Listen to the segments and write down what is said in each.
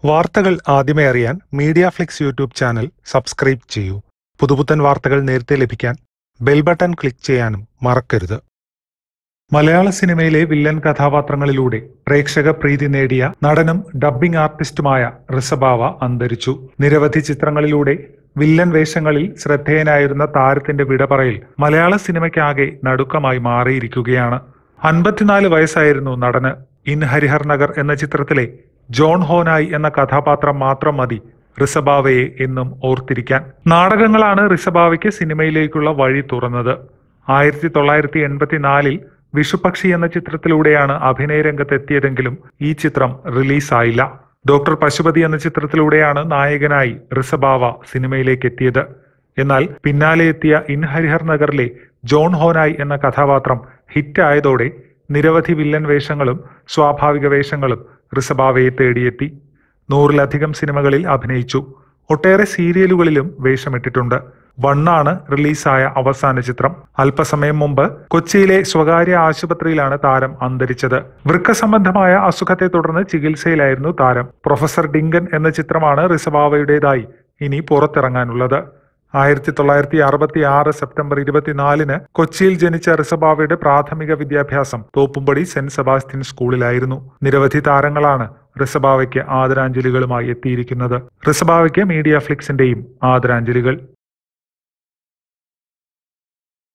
വാർത്തകൾ ആദ്യമേ അറിയാൻ media flix YouTube channel subscribe ചെയ്യൂ പുതുപുത്തൻ വാർത്തകൾ നേരത്തെ ലഭിക്കാൻ ബെൽ ബട്ടൺ ക്ലിക്ക് ചെയ്യാനും മറക്കരുത് മലയാള സിനിമയിലെ വില്ലൻ കഥാപാത്രങ്ങളിലൂടെ പ്രേക്ഷക പ്രീതി നേടിയ നടനും ഡബ്ബിംഗ് ആർട്ടിസ്റ്റുമായ ഋഷഭാവ അന്തരിച്ചു നിരവധി ചിത്രങ്ങളിലൂടെ വില്ലൻ വേഷങ്ങളിൽ ശ്രദ്ധേയനായിരുന്ന താരത്തിന്റെ വിട പറയൽ മലയാള സിനിമയ്ക്കാകെ നടുക്കമായി മാറിയിരിക്കുകയാണ് അൻപത്തിനാല് വയസ്സായിരുന്നു നടന് ഇൻ ഹരിഹർ നഗർ എന്ന ചിത്രത്തിലെ ജോൺ ഹോനായി എന്ന കഥാപാത്രം മാത്രം മതി ഋഷഭാവയെ എന്നും ഓർത്തിരിക്കാൻ നാടകങ്ങളാണ് ഋഷഭാവയ്ക്ക് സിനിമയിലേക്കുള്ള വഴി തുറന്നത് ആയിരത്തി തൊള്ളായിരത്തി എൺപത്തിനാലിൽ വിഷുപക്ഷി എന്ന ചിത്രത്തിലൂടെയാണ് അഭിനയ രംഗത്തെത്തിയതെങ്കിലും ഈ ചിത്രം റിലീസായില്ല ഡോക്ടർ പശുപതി എന്ന ചിത്രത്തിലൂടെയാണ് നായകനായി ഋഷഭാവ സിനിമയിലേക്ക് എത്തിയത് എന്നാൽ പിന്നാലെ എത്തിയ ഇൻ ഹരിഹർ നഗറിലെ ജോൺ ഹോനായി എന്ന കഥാപാത്രം ഹിറ്റായതോടെ നിരവധി വില്ലൻ വേഷങ്ങളും സ്വാഭാവിക വേഷങ്ങളും ഋഷഭാവയെ തേടിയെത്തി നൂറിലധികം സിനിമകളിൽ അഭിനയിച്ചു ഒട്ടേറെ സീരിയലുകളിലും വേഷമിട്ടിട്ടുണ്ട് വണ്ണാണ് റിലീസായ അവസാന ചിത്രം അല്പസമയം മുമ്പ് കൊച്ചിയിലെ സ്വകാര്യ ആശുപത്രിയിലാണ് താരം അന്തരിച്ചത് വൃക്ക സംബന്ധമായ അസുഖത്തെ തുടർന്ന് ചികിത്സയിലായിരുന്നു താരം പ്രൊഫസർ ഡിങ്കൻ എന്ന ചിത്രമാണ് റിസവാവയുടേതായി ഇനി പുറത്തിറങ്ങാനുള്ളത് ആയിരത്തി തൊള്ളായിരത്തി അറുപത്തി ആറ് സെപ്റ്റംബർ ഇരുപത്തിനാലിന് കൊച്ചിയിൽ ജനിച്ച റിസബാവയുടെ പ്രാഥമിക വിദ്യാഭ്യാസം തോപ്പുംപടി സെന്റ് സെബാസ്റ്റ്യൻ സ്കൂളിലായിരുന്നു നിരവധി താരങ്ങളാണ് റിസബാവയ്ക്ക് ആദരാഞ്ജലികളുമായി എത്തിയിരിക്കുന്നത് റിസബാവയ്ക്ക് മീഡിയ ഫ്ലിക്സിന്റെയും ആദരാഞ്ജലികൾ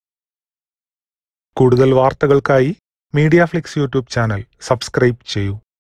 കൂടുതൽ വാർത്തകൾക്കായി media flix YouTube channel subscribe ചെയ്യൂ